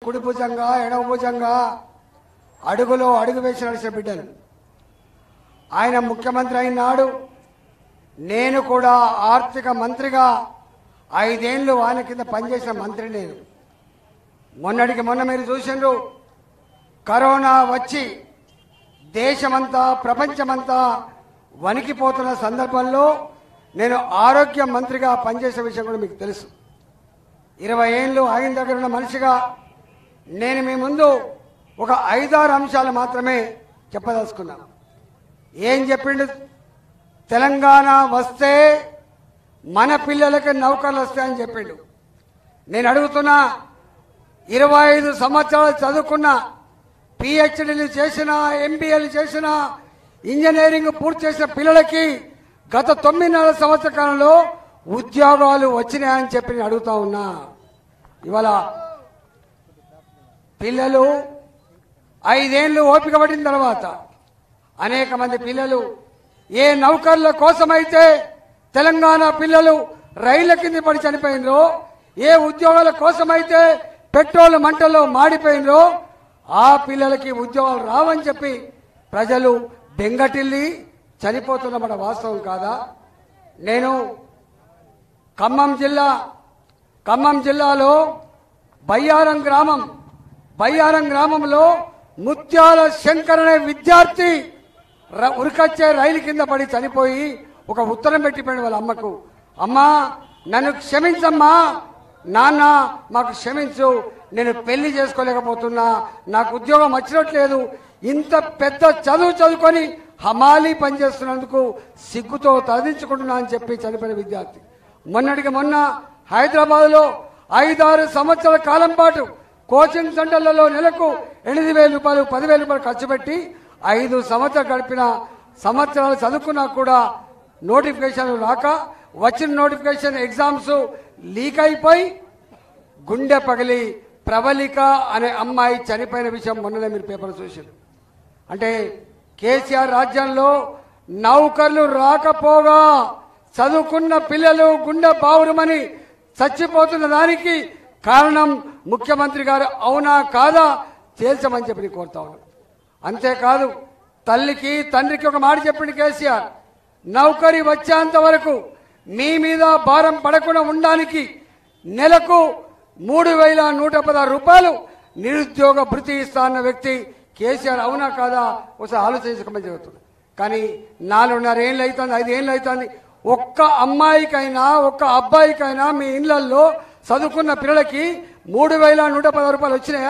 కుడి భుజంగా ఎడవ భుజంగా అడుగులో అడుగు వేసి నడిచిన బిడ్డలు ఆయన ముఖ్యమంత్రి అయినాడు నేను కూడా ఆర్థిక మంత్రిగా ఐదేళ్లు ఆయన కింద పనిచేసిన మంత్రి నేను మొన్నటికి మొన్న మీరు చూసిండ్రు కరోనా వచ్చి దేశమంతా ప్రపంచమంతా వణికిపోతున్న సందర్భంలో నేను ఆరోగ్య మంత్రిగా పనిచేసే విషయం కూడా మీకు తెలుసు ఇరవై ఏళ్ళు ఆయన దగ్గర ఉన్న మనిషిగా నేను మీ ముందు ఒక ఐదారు అంశాలు మాత్రమే చెప్పదలుచుకున్నాను ఏం చెప్పిండు తెలంగాణ వస్తే మన పిల్లలకి నౌకర్లు వస్తాయని చెప్పిండు నేను అడుగుతున్నా ఇరవై ఐదు సంవత్సరాలు చదువుకున్న పిహెచ్డీలు చేసిన ఎంబీఏలు చేసిన ఇంజనీరింగ్ పూర్తి చేసిన పిల్లలకి గత తొమ్మిదిన్నర సంవత్సర కాలంలో ఉద్యోగాలు వచ్చినాయని చెప్పి నేను అడుగుతా ఉన్నా ఇవాళ పిల్లలు ఐదేళ్లు ఓపిక పడిన తర్వాత అనేక మంది పిల్లలు ఏ నౌకర్ల కోసమైతే తెలంగాణ పిల్లలు రైళ్ల కింద పడి చనిపోయినరో ఏ ఉద్యోగాల కోసమైతే పెట్రోల్ మంటల్లో మాడిపోయినరో ఆ పిల్లలకి ఉద్యోగాలు రావని చెప్పి ప్రజలు బెంగటిల్లి చనిపోతున్నమాట వాస్తవం కాదా నేను ఖమ్మం జిల్లా ఖమ్మం జిల్లాలో బయ్యారం గ్రామం బయ్యారం గ్రామంలో ముత్యాల శంకర్ అనే విద్యార్థి ర- ఉరికొచ్చే రైలు కింద పడి చనిపోయి ఒక ఉత్తరం పెట్టిపోయాడు వాళ్ళ అమ్మకు అమ్మా నన్ను క్షమించమ్మా నాన్న మాకు క్షమించు నేను పెళ్లి చేసుకోలేకపోతున్నా నాకు ఉద్యోగం వచ్చినట్లేదు ఇంత పెద్ద చదువు చదువుకొని హమాలీ పనిచేస్తున్నందుకు సిగ్గుతో తదించుకుంటున్నా అని చెప్పి చనిపోయిన విద్యార్థి మొన్నటికి మొన్న హైదరాబాద్లో ఐదారు సంవత్సరాల కాలం పాటు కోచింగ్ సెంటర్లలో నెలకు ఎనిమిది వేల రూపాయలు పదివేల రూపాయలు ఖర్చు పెట్టి ఐదు సంవత్సరాలు గడిపిన సంవత్సరాలు చదువుకున్నా కూడా నోటిఫికేషన్ రాక వచ్చిన నోటిఫికేషన్ ఎగ్జామ్స్ లీక్ అయిపోయి గుండె పగిలి ప్రబలిక అనే అమ్మాయి చనిపోయిన విషయం మొన్ననే మీరు పేపర్ చూసారు అంటే కేసీఆర్ రాజ్యంలో నౌకర్లు రాకపోగా చదువుకున్న పిల్లలు గుండె బావురమని చచ్చిపోతున్న దానికి కారణం ముఖ్యమంత్రి గారు అవునా కాదా తేల్చమని చెప్పి నేను కోరుతా ఉన్నాను అంతేకాదు తల్లికి తండ్రికి ఒక మాట చెప్పిండు కేసీఆర్ నౌకరి వచ్చేంత వరకు మీ మీద భారం పడకుండా ఉండడానికి నెలకు మూడు వేల నూట పదహారు రూపాయలు నిరుద్యోగ భృతి ఇస్తా అన్న వ్యక్తి కేసీఆర్ అవునా కాదా ఒకసారి ఆలోచించకమని జరుగుతుంది కానీ నాలుగున్నర ఏళ్ళు అవుతుంది ఐదు ఏళ్ళు అవుతుంది ఒక్క అమ్మాయికైనా ఒక్క అబ్బాయికైనా మీ ఇళ్లలో చదువుకున్న పిల్లలకి మూడు వేల నూట పదహారు రూపాయలు వచ్చినాయా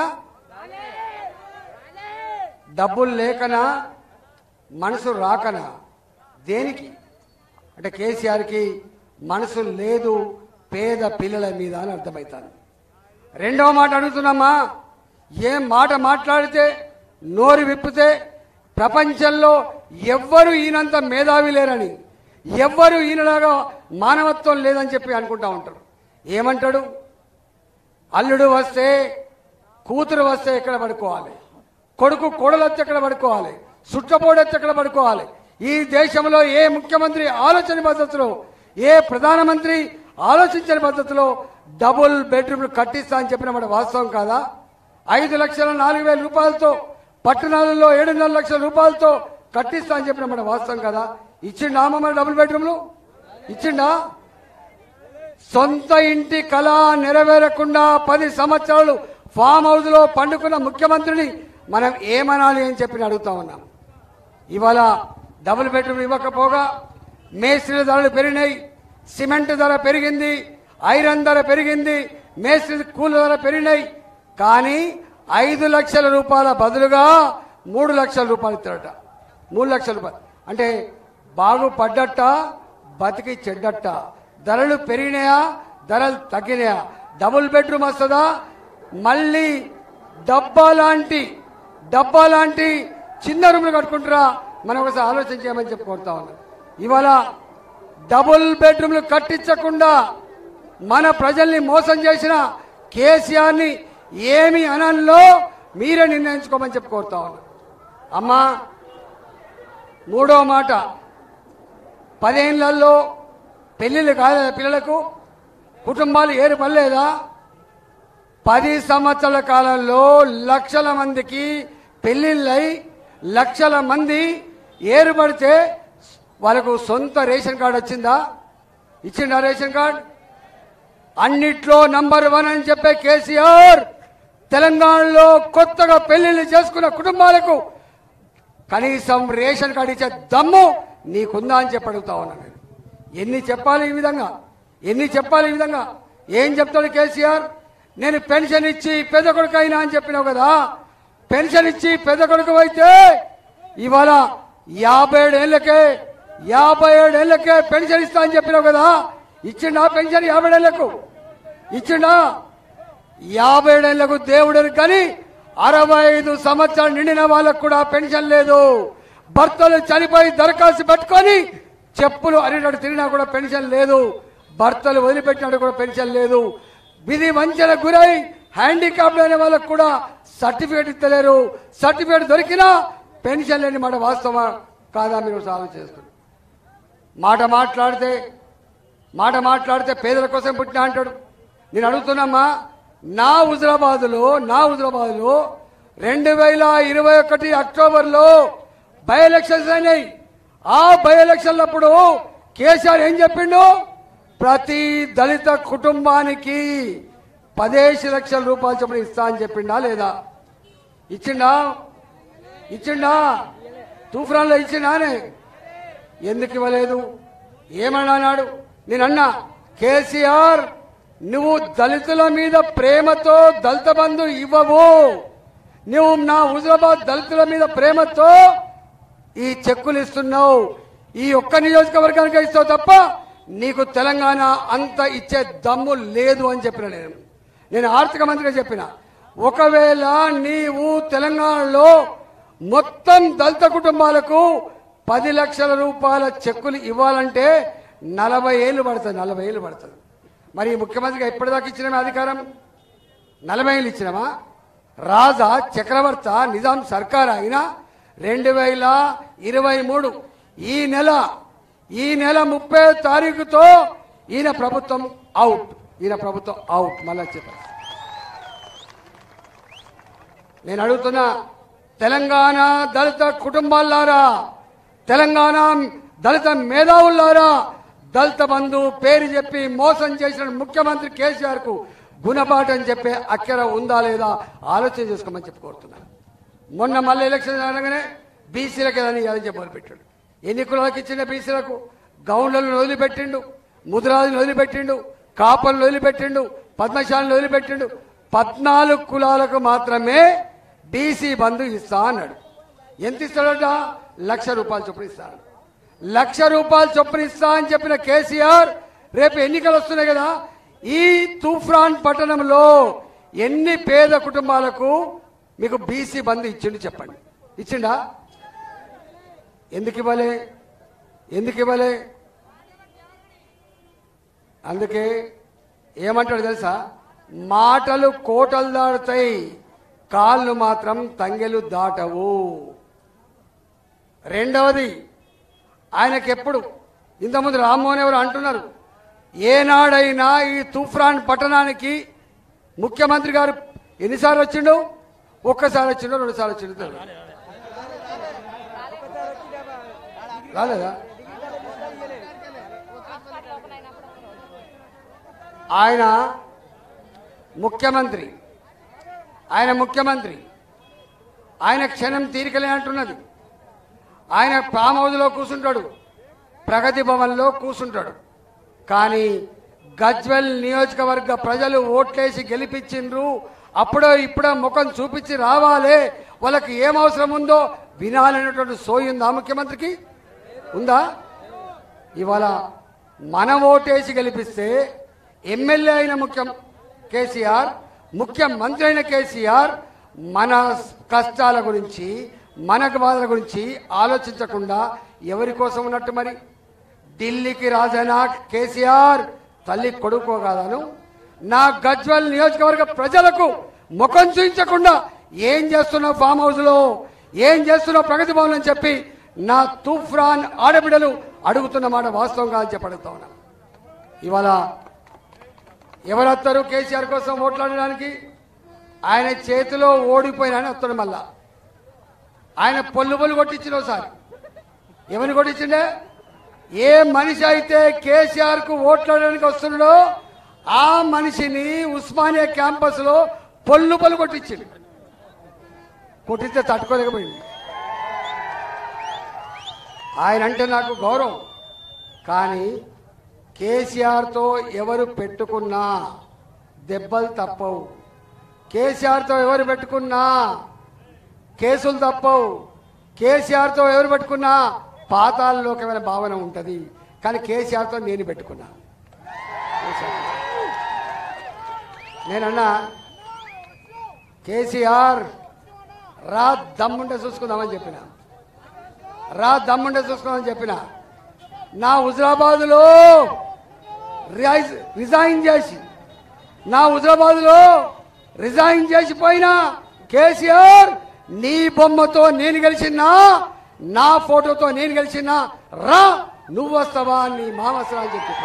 డబ్బులు లేకనా మనసు రాకనా దేనికి అంటే కేసీఆర్కి మనసు లేదు పేద పిల్లల మీద అని అర్థమవుతాను రెండవ మాట అడుగుతున్నామా ఏం మాట మాట్లాడితే నోరు విప్పితే ప్రపంచంలో ఎవ్వరు ఈయనంత మేధావి లేరని ఎవ్వరు ఈయనలాగా మానవత్వం లేదని చెప్పి అనుకుంటా ఉంటారు ఏమంటాడు అల్లుడు వస్తే కూతురు వస్తే ఎక్కడ పడుకోవాలి కొడుకు కోడలు వచ్చి ఎక్కడ పడుకోవాలి సుట్టపోడు వచ్చి ఎక్కడ పడుకోవాలి ఈ దేశంలో ఏ ముఖ్యమంత్రి ఆలోచన పద్ధతిలో ఏ ప్రధానమంత్రి ఆలోచించని పద్ధతిలో డబుల్ బెడ్రూమ్లు కట్టిస్తా అని చెప్పిన మాట వాస్తవం కాదా ఐదు లక్షల నాలుగు వేల రూపాయలతో పట్టణాలలో ఏడున్నర లక్షల రూపాయలతో కట్టిస్తా అని చెప్పిన మాట వాస్తవం కదా ఇచ్చిండా అమ్మ మరి డబుల్ బెడ్రూమ్లు ఇచ్చిండా సొంత ఇంటి కళ నెరవేరకుండా పది సంవత్సరాలు ఫామ్ హౌస్ లో పండుకున్న ముఖ్యమంత్రిని మనం ఏమనాలి అని చెప్పి అడుగుతా ఉన్నాం ఇవాళ డబుల్ బెడ్రూమ్ ఇవ్వకపోగా మేస్త్రి ధరలు పెరిగినాయి సిమెంట్ ధర పెరిగింది ఐరన్ ధర పెరిగింది మేస్త్రి కూల ధర పెరిగినాయి కానీ ఐదు లక్షల రూపాయల బదులుగా మూడు లక్షల రూపాయలు ఇస్తారట మూడు లక్షల రూపాయలు అంటే బాగుపడ్డట్ట బతికి చెడ్డట్ట ధరలు పెరిగినాయా ధరలు తగ్గినాయా డబుల్ బెడ్రూమ్ వస్తుందా మళ్ళీ డబ్బా లాంటి డబ్బా లాంటి చిన్న రూమ్లు కట్టుకుంటారా మనం ఒకసారి ఆలోచన చేయమని చెప్పి కోరుతా ఉన్నాం ఇవాళ డబుల్ బెడ్రూమ్లు కట్టించకుండా మన ప్రజల్ని మోసం చేసిన కేసీఆర్ ని ఏమి అనంలో మీరే నిర్ణయించుకోమని చెప్పి కోరుతా ఉన్నాం అమ్మా మూడో మాట పదేళ్లలో పెళ్లిళ్ళు కాలేదా పిల్లలకు కుటుంబాలు ఏరు పడలేదా పది సంవత్సరాల కాలంలో లక్షల మందికి పెళ్లిళ్ళై లక్షల మంది ఏరుపడితే వాళ్ళకు సొంత రేషన్ కార్డు వచ్చిందా ఇచ్చిందా రేషన్ కార్డు అన్నిట్లో నంబర్ వన్ అని చెప్పే కేసీఆర్ తెలంగాణలో కొత్తగా పెళ్లిళ్ళు చేసుకున్న కుటుంబాలకు కనీసం రేషన్ కార్డు ఇచ్చే దమ్ము నీకుందా అని చెప్పి అడుగుతా ఉన్నాను నేను ఎన్ని చెప్పాలి ఈ విధంగా ఎన్ని చెప్పాలి ఈ విధంగా ఏం చెప్తాడు కేసీఆర్ నేను పెన్షన్ ఇచ్చి పెద్ద కొడుకు అయినా అని చెప్పినావు కదా పెన్షన్ ఇచ్చి పెద్ద కొడుకు అయితే ఇవాళ యాభై ఏళ్ళకే యాభై ఏళ్ళకే పెన్షన్ ఇస్తా అని చెప్పినావు కదా ఇచ్చిండా పెన్షన్ యాభై ఏళ్లకు ఇచ్చిండా యాభై ఏళ్లకు దేవుడు కానీ అరవై ఐదు సంవత్సరాలు నిండిన వాళ్ళకు కూడా పెన్షన్ లేదు భర్తలు చనిపోయి దరఖాస్తు పెట్టుకొని చెప్పులు అరినట్టు తిరిగినా కూడా పెన్షన్ లేదు భర్తలు వదిలిపెట్టినట్టు కూడా పెన్షన్ లేదు విధి వంచన గురై హ్యాండిక్యాప్ అయిన వాళ్ళకు కూడా సర్టిఫికేట్ ఇస్తలేరు సర్టిఫికేట్ దొరికినా పెన్షన్ లేని మాట వాస్తవమా కాదా మీరు ఆలోచన చేసుకుని మాట మాట్లాడితే మాట మాట్లాడితే పేదల కోసం పుట్టిన అంటాడు నేను అడుగుతున్నామ్మా నా హుజరాబాద్లో నా హుజరాబాద్లో రెండు వేల ఇరవై ఒకటి అక్టోబర్లో బై ఎలక్షన్స్ అయినాయి ఆ బై ఎలక్షన్లప్పుడు కేసీఆర్ ఏం చెప్పిండు ప్రతి దళిత కుటుంబానికి పదేసి లక్షల రూపాయలు చొప్పున ఇస్తా అని చెప్పిండా లేదా ఇచ్చిండా ఇచ్చిండా తూఫాన్లో ఇచ్చిండానే ఎందుకు ఇవ్వలేదు ఏమన్నా అన్నాడు నేనన్నా కేసీఆర్ నువ్వు దళితుల మీద ప్రేమతో దళిత బంధు ఇవ్వవు నువ్వు నా హుజరాబాద్ దళితుల మీద ప్రేమతో ఈ చెక్కులు ఇస్తున్నావు ఈ ఒక్క నియోజకవర్గానికి ఇస్తావు తప్ప నీకు తెలంగాణ అంత ఇచ్చే దమ్ము లేదు అని చెప్పిన నేను నేను ఆర్థిక మంత్రిగా చెప్పిన ఒకవేళ నీవు తెలంగాణలో మొత్తం దళిత కుటుంబాలకు పది లక్షల రూపాయల చెక్కులు ఇవ్వాలంటే నలభై ఏళ్ళు పడుతుంది నలభై ఏళ్ళు పడుతుంది మరి ఈ ముఖ్యమంత్రిగా ఎప్పటిదాకా ఇచ్చినామే అధికారం నలభై ఏళ్ళు ఇచ్చినామా రాజా చక్రవర్త నిజాం సర్కార్ అయినా రెండు వేల ఇరవై మూడు ఈ నెల ఈ నెల ముప్పై తారీఖుతో ఈయన ప్రభుత్వం అవుట్ ఈయన ప్రభుత్వం అవుట్ మళ్ళా చెప్పారు నేను అడుగుతున్నా తెలంగాణ దళిత కుటుంబాలారా తెలంగాణ దళిత మేధావులారా దళిత బంధు పేరు చెప్పి మోసం చేసిన ముఖ్యమంత్రి కేసీఆర్ కు గుణపాఠం చెప్పే అక్కర ఉందా లేదా ఆలోచన చేసుకోమని చెప్పి కోరుతున్నాను మొన్న మళ్ళీ ఎలక్షన్ అనగానే బీసీలకు ఏదని ఏదని చెప్పి మొదలుపెట్టాడు ఎన్ని కులాలకు ఇచ్చిన బీసీలకు గౌండ్లను వదిలిపెట్టిండు ముద్రాజులు వదిలిపెట్టిండు కాపలను వదిలిపెట్టిండు పద్మశాలను వదిలిపెట్టిండు పద్నాలుగు కులాలకు మాత్రమే బీసీ బంధు ఇస్తా అన్నాడు ఎంత ఇస్తాడట లక్ష రూపాయలు చొప్పున ఇస్తాడు లక్ష రూపాయలు చొప్పున ఇస్తా అని చెప్పిన కేసీఆర్ రేపు ఎన్నికలు వస్తున్నాయి కదా ఈ తూఫాన్ పట్టణంలో ఎన్ని పేద కుటుంబాలకు మీకు బీసీ బంధు ఇచ్చిండు చెప్పండి ఇచ్చిండా ఎందుకు ఇవ్వలే ఎందుకు ఇవ్వలే అందుకే ఏమంటాడు తెలుసా మాటలు కోటలు దాటుతాయి కాళ్ళు మాత్రం తంగెలు దాటవు రెండవది ఆయనకెప్పుడు ఇంతకుముందు రామ్మోహన్ ఎవరు అంటున్నారు ఏనాడైనా ఈ తూఫాన్ పట్టణానికి ముఖ్యమంత్రి గారు ఎన్నిసార్లు వచ్చిండు ఒక్కసారి వచ్చిండు రెండుసార్లు వచ్చిండు తెలియదు. రాలేదా ఆయన ముఖ్యమంత్రి ఆయన ముఖ్యమంత్రి ఆయన క్షణం తీరికలే అంటున్నది ఆయన ఫామ్ హౌస్లో కూర్చుంటాడు ప్రగతి భవన్లో కూర్చుంటాడు కానీ గజ్వెల్ నియోజకవర్గ ప్రజలు ఓట్లేసి గెలిపించిండ్రు అప్పుడో ఇప్పుడో ముఖం చూపించి రావాలే వాళ్ళకి ఏం అవసరం ఉందో వినాలనేటువంటి సోయి ఉందా ముఖ్యమంత్రికి ఉందా ఇవాళ మన ఓటేసి గెలిపిస్తే ఎమ్మెల్యే అయిన ముఖ్యం కేసీఆర్ ముఖ్యమంత్రి అయిన కేసీఆర్ మన కష్టాల గురించి మనకు బాధల గురించి ఆలోచించకుండా ఎవరి కోసం ఉన్నట్టు మరి ఢిల్లీకి రాజైన కేసీఆర్ తల్లి కొడుకోగలను నా గజ్వల్ నియోజకవర్గ ప్రజలకు ముఖం చూపించకుండా ఏం చేస్తున్నావు ఫామ్ హౌస్ లో ఏం చేస్తున్నావు ప్రగతి భవన్ అని చెప్పి నా తూఫాన్ ఆడబిడ్డలు అడుగుతున్న మాట వాస్తవం కాదని చెప్పి అడుగుతా ఉన్నా ఇవాళ ఎవరు వస్తారు కేసీఆర్ కోసం ఓట్లాడడానికి ఆయన చేతిలో ఓడిపోయినా వస్తాడు మళ్ళా ఆయన పొల్లు పొల్లు కొట్టించిన ఒకసారి ఎవరిని కొట్టించిండే ఏ మనిషి అయితే కేసీఆర్ కు ఓట్లాడడానికి వస్తున్నాడో ఆ మనిషిని ఉస్మానియా క్యాంపస్ లో పొల్లు పొల్లు కొట్టించింది కొట్టిస్తే తట్టుకోలేకపోయింది ఆయన అంటే నాకు గౌరవం కానీ కేసీఆర్తో ఎవరు పెట్టుకున్నా దెబ్బలు తప్పవు కేసీఆర్తో ఎవరు పెట్టుకున్నా కేసులు తప్పవు కేసీఆర్తో ఎవరు పెట్టుకున్నా పాతాలలోకమైన భావన ఉంటుంది కానీ కేసీఆర్తో నేను పెట్టుకున్నా నేనన్నా కేసీఆర్ రా దమ్ముంటే చూసుకుందామని చెప్పిన రా దమ్ముంటే చూసుకుందామని చెప్పిన నా హుజరాబాద్లో రిజై- రిజైన్ చేసి నా హుజరాబాద్లో రిజైన్ చేసిపోయినా కేసీఆర్ నీ బొమ్మతో నేను గెలిచినా నా ఫోటోతో నేను గెలిచినా రా నువ్వు వస్తావా నీ మామ వస్తావా అని చెప్పి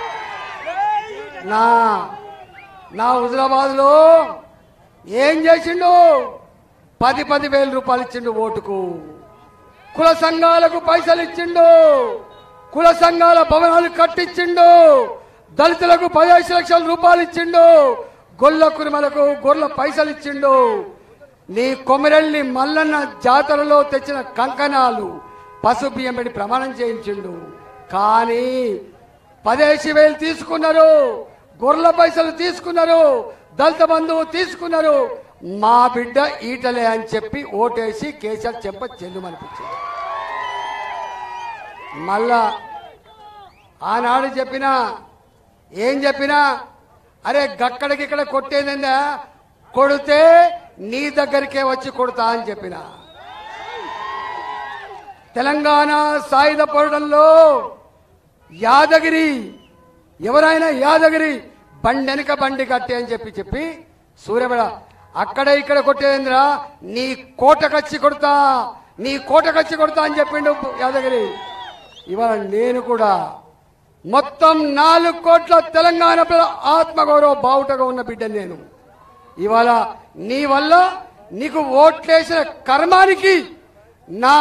నా నా హుజరాబాద్ లో ఏం చేసిండు పది పది వేల రూపాయలు ఇచ్చిండు ఓటుకు కుల సంఘాలకు పైసలు ఇచ్చిండు కుల సంఘాల భవనాలు కట్టించిండు దళితులకు పదిహేను లక్షల రూపాయలు ఇచ్చిండు గొల్ల కురిమలకు గొర్రెల పైసలు ఇచ్చిండు నీ కొమిరెల్లి మల్లన్న జాతరలో తెచ్చిన కంకణాలు పసుపు బియ్యం పెట్టి ప్రమాణం చేయించిండు కానీ పదేసి వేలు తీసుకున్నారు గొర్రెల పైసలు తీసుకున్నారు దళిత బంధువు తీసుకున్నారు మా బిడ్డ ఈటలే అని చెప్పి ఓటేసి కేసీఆర్ చెంప చెల్లుమనిపించింది మళ్ళా ఆనాడు చెప్పినా ఏం చెప్పినా అరే గక్కడికిక్కడ కొట్టేదందా కొడితే నీ దగ్గరికే వచ్చి కొడతా అని చెప్పిన తెలంగాణ సాయుధ పోరాటంలో యాదగిరి ఎవరైనా యాదగిరి బండెనక బండి కట్టే అని చెప్పి చెప్పి సూర్యబడ అక్కడ ఇక్కడ కొట్టేంద్రా నీ కోటకచ్చి కొడతా నీ కోటకచ్చి కొడతా అని చెప్పిండు యాదగిరి ఇవాళ నేను కూడా మొత్తం నాలుగు కోట్ల తెలంగాణ ప్రజల ఆత్మగౌరవ బావుటగా ఉన్న బిడ్డ నేను ఇవాళ నీ వల్ల నీకు ఓట్లేసిన కర్మానికి నా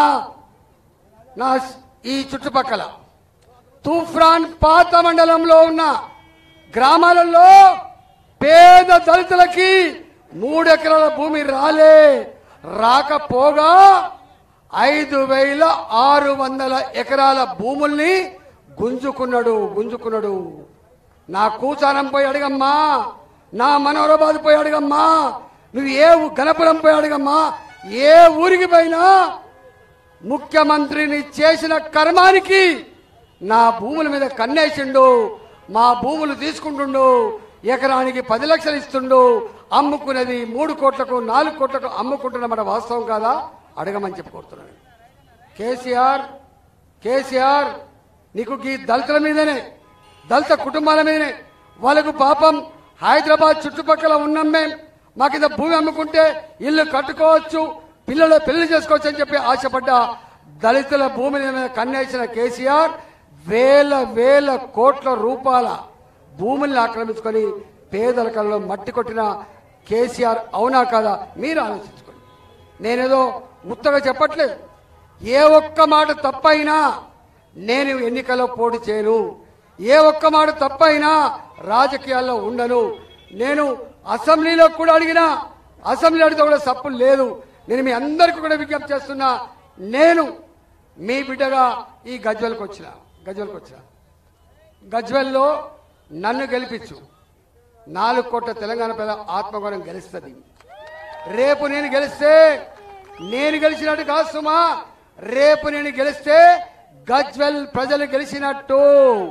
నా ఈ చుట్టుపక్కల తూఫ్రాన్ పాత మండలంలో ఉన్న గ్రామాలలో పేద దళితులకి మూడెకరాల భూమి రాలే రాకపోగా ఐదు వేల ఆరు వందల ఎకరాల భూముల్ని గుంజుకున్నాడు గుంజుకున్నాడు నా కూచారం పోయి అడగమ్మా నా మనోరాబాద్ పోయి అడగమ్మా నువ్వు ఏ ఊ- గణపురం పోయి అడగమ్మా ఏ ఊరికి పోయినా ముఖ్యమంత్రిని చేసిన కర్మానికి నా భూముల మీద కన్నేసిండు మా భూములు తీసుకుంటుండు ఎకరానికి పది లక్షలు ఇస్తుండు అమ్ముకున్నది మూడు కోట్లకు నాలుగు కోట్లకు అమ్ముకుంటున్నమాట వాస్తవం కాదా అడగమని చెప్పి కోరుతున్నాను కేసీఆర్ కేసీఆర్ నీకు ఈ దళితుల మీదనే దళిత కుటుంబాల మీదనే వాళ్ళకు పాపం హైదరాబాద్ చుట్టుపక్కల ఉన్నాం మేం మాకు ఇంత భూమి అమ్ముకుంటే ఇల్లు కట్టుకోవచ్చు పిల్లలు పెళ్లి చేసుకోవచ్చు అని చెప్పి ఆశపడ్డ దళితుల భూమి మీద కన్నేసిన కేసీఆర్ వేల వేల కోట్ల రూపాయల భూముల్ని ఆక్రమించుకొని పేదల కళ్ళలో మట్టి కొట్టిన కేసీఆర్ అవునా కాదా మీరు ఆలోచించుకోండి నేనేదో ఉత్తగా చెప్పట్లేదు ఏ ఒక్క మాట తప్పైనా నేను ఎన్నికల్లో పోటీ చేయను ఏ ఒక్క మాట తప్పైనా రాజకీయాల్లో ఉండను నేను అసెంబ్లీలో కూడా అడిగినా అసెంబ్లీ అడిగితే కూడా తప్పు లేదు నేను మీ అందరికీ కూడా విజ్ఞప్తి చేస్తున్నా నేను మీ బిడ్డగా ఈ గజ్వెల్కి వచ్చిన గజ్వెల్కి వచ్చిన గజ్వెల్లో నన్ను గెలిపించు నాలుగు కోట్ల తెలంగాణ పేద ఆత్మగౌరవం గెలుస్తుంది రేపు నేను గెలిస్తే నేను గెలిచినట్టు కాదు సుమా రేపు నేను గెలిస్తే గజ్వెల్ ప్రజలు గెలిచినట్టు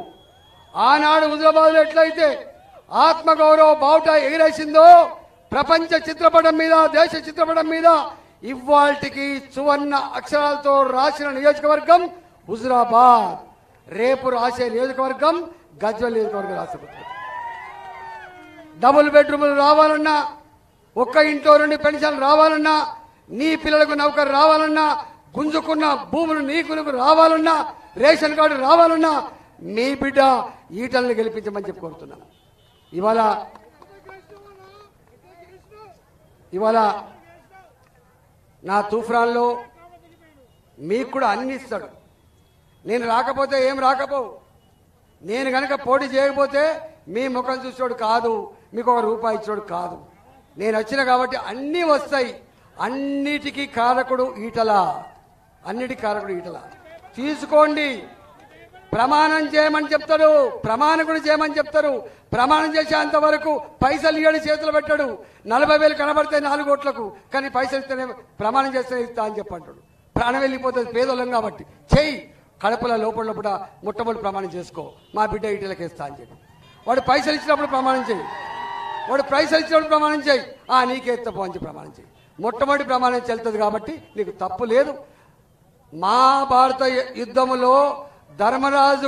ఆనాడు హుజరాబాద్ లో ఎట్లయితే ఆత్మగౌరవ బావుట ఎగిరేసిందో ప్రపంచ చిత్రపటం మీద దేశ చిత్రపటం మీద ఇవాల్టికి సువర్ణ అక్షరాలతో రాసిన నియోజకవర్గం హుజరాబాద్ రేపు రాసే నియోజకవర్గం గజ్వెల్ నియోజకవర్గం రాసబోతుంది డబుల్ బెడ్రూములు రావాలన్నా ఒక్క ఇంట్లో రెండు పెన్షన్ రావాలన్నా నీ పిల్లలకు నౌకరు రావాలన్నా గుంజుకున్న భూములు నీకులకు రావాలన్నా రేషన్ కార్డు రావాలన్నా మీ బిడ్డ ఈటలను గెలిపించమని చెప్పి కోరుతున్నాను ఇవాళ ఇవాళ నా తూఫ్రాన్లో మీకు కూడా అన్ని ఇస్తాడు నేను రాకపోతే ఏం రాకపోవు నేను కనుక పోటీ చేయకపోతే మీ ముఖం చూసేవాడు కాదు మీకు ఒక రూపాయి ఇచ్చేవాడు కాదు నేను వచ్చిన కాబట్టి అన్నీ వస్తాయి అన్నిటికీ కారకుడు ఈటల అన్నిటికీ కారకుడు ఈటల తీసుకోండి ప్రమాణం చేయమని చెప్తారు ప్రమాణకుడు చేయమని చెప్తారు ప్రమాణం చేసేంత వరకు పైసలు ఇయ్యడి చేతులు పెట్టాడు నలభై వేలు కనబడితే నాలుగు కోట్లకు కానీ పైసలు ఇస్తేనే ప్రమాణం చేస్తేనే ఇస్తా అని చెప్పంటాడు ప్రాణం వెళ్ళిపోతుంది పేదోళ్ళం కాబట్టి చెయ్యి కడపల లోపల లోపల మొట్టమొదటి ప్రమాణం చేసుకో మా బిడ్డ ఇటీలకి ఇస్తా అని చెప్పి వాడు పైసలు ఇచ్చినప్పుడు ప్రమాణం చేయి వాడు పైసలు ఇచ్చినప్పుడు ప్రమాణం చేయి ఆ నీకే తప్పు అని చెప్పి ప్రమాణం చేయి మొట్టమొదటి ప్రమాణం చెల్తుంది కాబట్టి నీకు తప్పు లేదు మహాభారత యుద్ధములో ధర్మరాజు